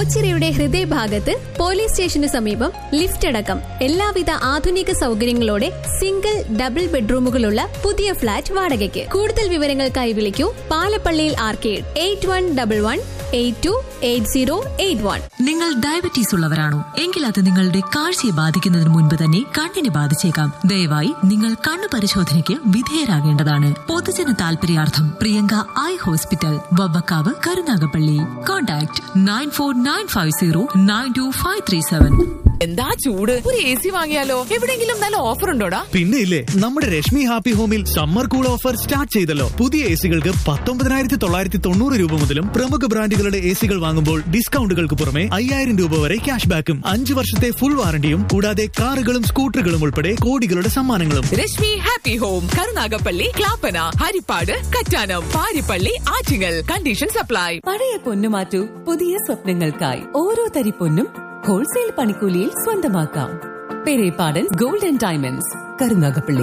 ഓച്ചിറയുടെ ഹൃദയഭാഗത്ത് പോലീസ് സ്റ്റേഷന് സമീപം ലിഫ്റ്റ് അടക്കം എല്ലാവിധ ആധുനിക സൗകര്യങ്ങളോടെ സിംഗിൾ ഡബിൾ ബെഡ്റൂമുകളുള്ള പുതിയ ഫ്ളാറ്റ് വാടകയ്ക്ക് കൂടുതൽ വിവരങ്ങൾക്കായി വിളിക്കൂ പാലപ്പള്ളിയിൽ arcade eight one double one eight two eight zero eight one നിങ്ങൾ ഡയബറ്റീസ് ഉള്ളവരാണോ എങ്കിൽ അത് നിങ്ങളുടെ കാഴ്ചയെ ബാധിക്കുന്നതിന് മുൻപ് തന്നെ കണ്ണിനെ ബാധിച്ചേക്കാം ദയവായി നിങ്ങൾ കണ്ണു പരിശോധനയ്ക്ക് വിധേയരാകേണ്ടതാണ് പൊതുജന താൽപര്യാർത്ഥം Priyanka eye hospital Vavvakkavu Karunagappally contact nine four nine five zero nine two five three seven എന്താ ചൂട് ഒരു എ സി വാങ്ങിയാലോ എവിടെങ്കിലും നല്ല ഓഫർ ഉണ്ടോടാ പിന്നെ ഇല്ലേ നമ്മുടെ രശ്മി ഹാപ്പി ഹോമിൽ സമ്മർ കൂൾ ഓഫർ സ്റ്റാർട്ട് ചെയ്തല്ലോ പുതിയ എ സികൾക്ക് പത്തൊമ്പതിനായിരത്തി തൊള്ളായിരത്തി തൊണ്ണൂറ് രൂപ മുതലും പ്രമുഖ ബ്രാൻഡുകളുടെ എ സികൾ വാങ്ങുമ്പോൾ ഡിസ്കൗണ്ടുകൾക്ക് പുറമെ അയ്യായിരം രൂപ വരെ ക്യാഷ് ബാക്കും അഞ്ച് വർഷത്തെ ഫുൾ വാറണ്ടിയും കൂടാതെ കാറുകളും സ്കൂട്ടറുകളും ഉൾപ്പെടെ കോടികളുടെ സമ്മാനങ്ങളും Reshmi happy home Karunagappally Clappana Haripad Kattanam Parippally Attingal conditions apply പഴയ പൊന്നു മാറ്റൂ പുതിയ സ്വപ്നങ്ങൾക്കായി ഓരോ തരി പൊന്നും ഹോൾസെയിൽ പണിക്കൂലിയിൽ സ്വന്തമാക്കാം പെരേപാടൻ ഗോൾഡൻ ഡയമണ്ട്സ് കരുനാഗപ്പള്ളി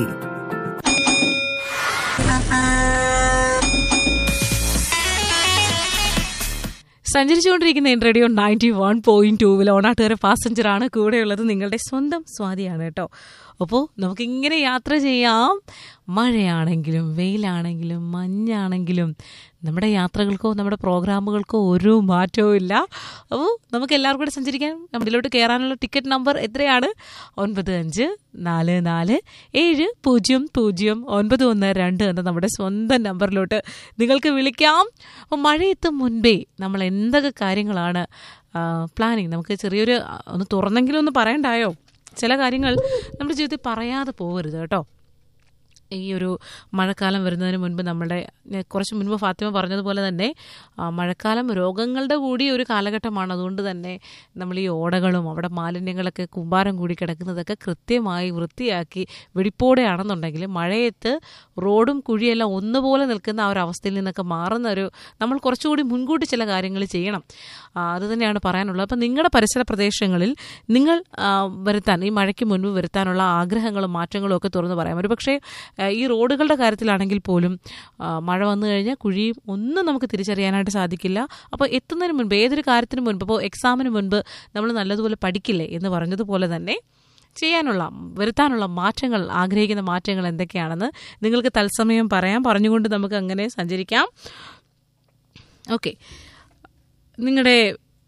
സഞ്ചരിച്ചുകൊണ്ടിരിക്കുന്ന എൻ റേഡിയോ നയൻറ്റി വൺ പോയിന്റ് ടൂവിൽ ഓണാട്ടുകാരെ പാസഞ്ചറാണ് കൂടെയുള്ളത് നിങ്ങളുടെ സ്വന്തം സ്വാതിയാണ് കേട്ടോ അപ്പോൾ നമുക്കിങ്ങനെ യാത്ര ചെയ്യാം മഴയാണെങ്കിലും വെയിലാണെങ്കിലും മഞ്ഞാണെങ്കിലും നമ്മുടെ യാത്രകൾക്കോ നമ്മുടെ പ്രോഗ്രാമുകൾക്കോ ഒരു മാറ്റവും ഇല്ല അപ്പോൾ നമുക്ക് എല്ലാവർക്കും കൂടെ സഞ്ചരിക്കാൻ നമ്മളിലോട്ട് കയറാനുള്ള ടിക്കറ്റ് നമ്പർ എത്രയാണ് ഒൻപത് അഞ്ച് നാല് നാല് ഏഴ് പൂജ്യം പൂജ്യം ഒൻപത് ഒന്ന് രണ്ട് എന്ന നമ്മുടെ സ്വന്തം നമ്പറിലോട്ട് നിങ്ങൾക്ക് വിളിക്കാം അപ്പോൾ മഴയെത്തും മുൻപേ നമ്മൾ എന്തൊക്കെ കാര്യങ്ങളാണ് പ്ലാനിങ് നമുക്ക് ചെറിയൊരു ആ, ഒന്ന് തുറന്നെങ്കിലും ഒന്ന് പറയണ്ടായോ ചില കാര്യങ്ങൾ നമ്മുടെ ജീവിതത്തിൽ പറയാതെ പോകരുത് കേട്ടോ ഈ ഒരു മഴക്കാലം വരുന്നതിന് മുൻപ് നമ്മുടെ ഞാൻ കുറച്ച് മുൻപ് ഫാത്തിമ പറഞ്ഞതുപോലെ തന്നെ ആ, മഴക്കാലം രോഗങ്ങളുടെ കൂടി ഒരു കാലഘട്ടമാണ് അതുകൊണ്ട് തന്നെ നമ്മൾ ഈ ഓടകളും അവിടെ മാലിന്യങ്ങളൊക്കെ കുമ്പാരം കൂടി കിടക്കുന്നതൊക്കെ കൃത്യമായി വൃത്തിയാക്കി വെടിപ്പോടെയാണെന്നുണ്ടെങ്കിൽ മഴയത്ത് റോഡും കുഴിയെല്ലാം ഒന്നുപോലെ നിൽക്കുന്ന ആ ഒരു അവസ്ഥയിൽ നിന്നൊക്കെ മാറുന്ന ഒരു നമ്മൾ കുറച്ചുകൂടി മുൻകൂട്ടി ചില കാര്യങ്ങൾ ചെയ്യണം ആ, അത് തന്നെയാണ് പറയാനുള്ളത് അപ്പം നിങ്ങളുടെ പരിസര പ്രദേശങ്ങളിൽ നിങ്ങൾ ആ, വരുത്താൻ ഈ മഴയ്ക്ക് മുൻപ് വരുത്താനുള്ള ആഗ്രഹങ്ങളും മാറ്റങ്ങളും ഒക്കെ തുറന്ന് പറയാം ഒരു പക്ഷേ ഈ റോഡുകളുടെ കാര്യത്തിലാണെങ്കിൽ പോലും ആ, മഴ വന്നു കഴിഞ്ഞാൽ കുഴിയും ഒന്നും നമുക്ക് തിരിച്ചറിയാനായിട്ട് സാധിക്കില്ല അപ്പോൾ എത്തുന്നതിന് മുൻപ് ഏതൊരു കാര്യത്തിന് മുൻപ് ഇപ്പോൾ എക്സാമിന് മുൻപ് നമ്മൾ നല്ലതുപോലെ പഠിക്കില്ലേ എന്ന് പറഞ്ഞതുപോലെ തന്നെ ചെയ്യാനുള്ള വരുത്താനുള്ള മാറ്റങ്ങൾ ആഗ്രഹിക്കുന്ന മാറ്റങ്ങൾ എന്തൊക്കെയാണെന്ന് നിങ്ങൾക്ക് തത്സമയം പറയാം പറഞ്ഞുകൊണ്ട് നമുക്ക് അങ്ങനെ സഞ്ചരിക്കാം ഓക്കെ നിങ്ങളുടെ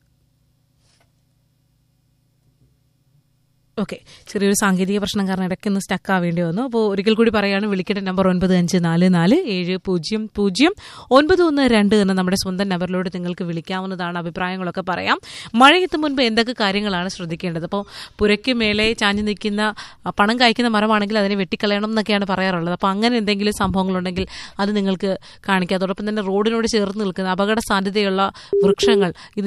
ഓക്കെ ചെറിയൊരു സാങ്കേതിക പ്രശ്നം കാരണം ഇടയ്ക്കൊന്ന് സ്റ്റക്ക് ആവേണ്ടി വന്നു അപ്പോൾ ഒരിക്കൽ കൂടി പറയാണ് വിളിക്കേണ്ട നമ്പർ ഒൻപത് അഞ്ച് നാല് നാല് ഏഴ് പൂജ്യം പൂജ്യം ഒൻപത് ഒന്ന് രണ്ട് എന്ന നമ്മുടെ സ്വന്തം നമ്പറിലൂടെ നിങ്ങൾക്ക് വിളിക്കാവുന്നതാണ് അഭിപ്രായങ്ങളൊക്കെ പറയാം മഴയെത്തും മുൻപ് എന്തൊക്കെ കാര്യങ്ങളാണ് ശ്രദ്ധിക്കേണ്ടത് അപ്പോൾ പുരയ്ക്ക് മേലെ ചാഞ്ഞു നിൽക്കുന്ന ആ, പണം കായ്ക്കുന്ന മരമാണെങ്കിൽ അതിനെ വെട്ടിക്കളയണം എന്നൊക്കെയാണ് പറയാറുള്ളത് അപ്പോൾ അങ്ങനെ എന്തെങ്കിലും സംഭവങ്ങളുണ്ടെങ്കിൽ അത് നിങ്ങൾക്ക് കാണിക്കാം അതോടൊപ്പം തന്നെ റോഡിനോട് ചേർന്ന് നിൽക്കുന്ന അപകട സാധ്യതയുള്ള വൃക്ഷങ്ങൾ ഇത്